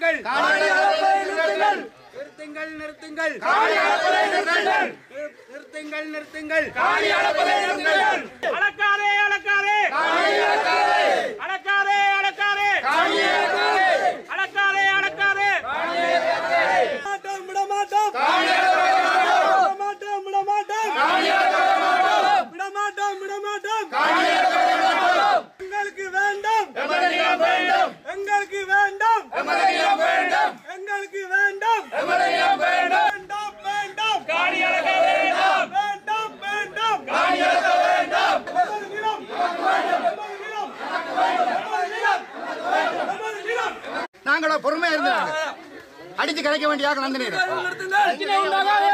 நிறுத்துங்கள் நிறுத்துங்கள் நிறுத்துங்கள் நிறுத்துங்கள் நிறுத்துங்கள் அளக்காதே அளக்காதே அளக்காதே அளக்காதே அளக்காதே அளக்காதே மாட்டோம் விட மாட்டோம் விட மாட்டோம் விட மாட்டோம் விட மாட்டோம் விட மாட்டோம் எங்களுக்கு வேண்டாம் எங்களுக்கு வேண்டாம் எங்களுக்கு வேண்டாம் வேண்டாம் வேண்டாம் காணி அளக்க வேண்டாம் வேண்டாம் வேண்டாம் எமது நிலம் எமது நிலம் எமது நிலம் எமது நிலம் நாங்கள பொறுமையா இருந்தாங்க அடிச்சு கரைக்க வேண்டிய ஆக்கள் அந்த நேரம்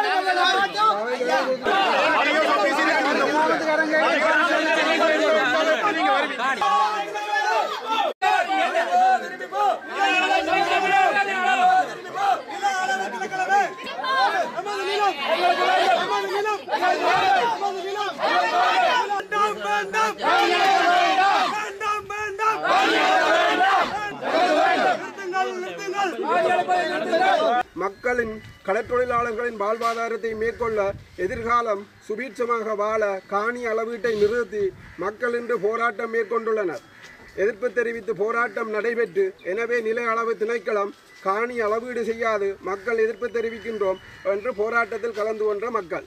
எமது நிலம் எமது நிலம் எமது நிலம் வேண்டாம் வேண்டாம் வேண்டாம் வேண்டாம் நிறுத்துங்கள் நிறுத்துங்கள் மக்களின் கடற்றொழிலாளர்களின் வாழ்வாதாரத்தை மேற்கொள்ள எதிர்காலம் சுபீட்சமாக வாழ காணி அளவீட்டை நிறுத்தி மக்கள் இன்று போராட்டம் மேற்கொண்டுள்ளனர் எதிர்ப்பு தெரிவித்து போராட்டம் நடைபெற்று எனவே நில அளவு திணைக்களம் காணி அளவீடு செய்யாது மக்கள் எதிர்ப்பு தெரிவிக்கின்றோம் என்று போராட்டத்தில் கலந்து கொண்ட மக்கள்